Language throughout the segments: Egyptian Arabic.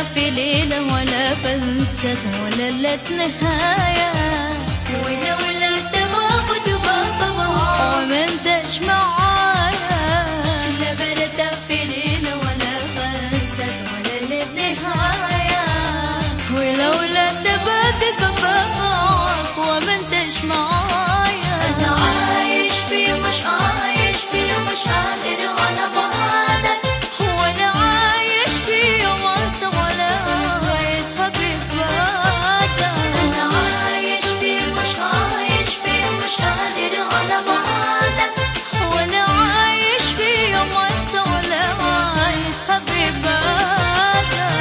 في ليلة ولا بنسة ولا لت نهاية ولو لا تبغى تبغى وما انتش معايا لا برد في ليلة ولا بنسة ولا لت نهاية ولو لا تبغى تبغى وما انتش معايا انا عايش في مش عايش في مش قادر على بعدك وانا عايش في وانسى ولا عايز حبيب بعدك انا عايش في مش عايش في مش قادر على بعدك وانا عايش في وانسى ولا عايز حبيب بعدك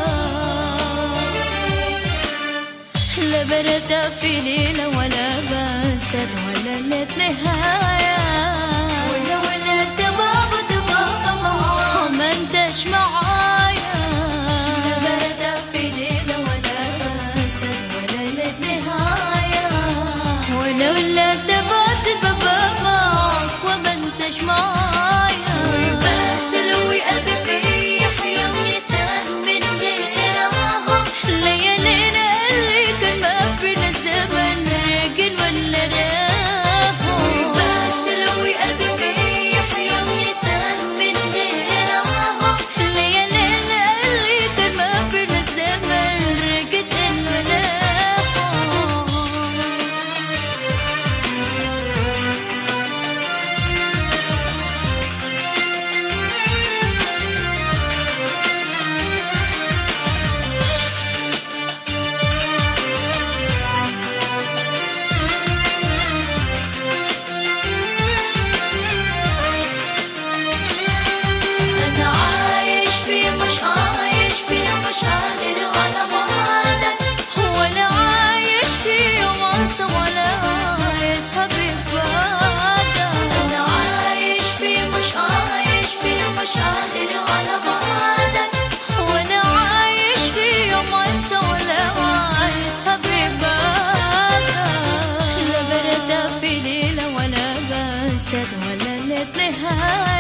لا برد في ليلة ولا بسد ولا لت نهاية ولا ولا تبغى تبغى ما انتش معايا لا برد في ليلة ولا بسد ولا لت نهاية ولا ولا تبغى تبغى وما انتش معايا بس لو قلبي فيا يوم يستهمل غيرها ليالينا اللي كان ما فينا زمن راجل ولا راحة بس لو قلبي فيا يوم يستهمل غيرها ليالينا اللي كان ما فينا زمن راجل ولا راحة أنا عايش في مش عايش في مش قادر على بعدك ولا عايش في وانسى ولا عايز حبيب بعدك أنا عايش في مش عايش في مش قادر على بعدك وأنا عايش في وانسى ولا عايز حبيب بعدك لا برد في ليلة ولا بسد ولا لت نهاية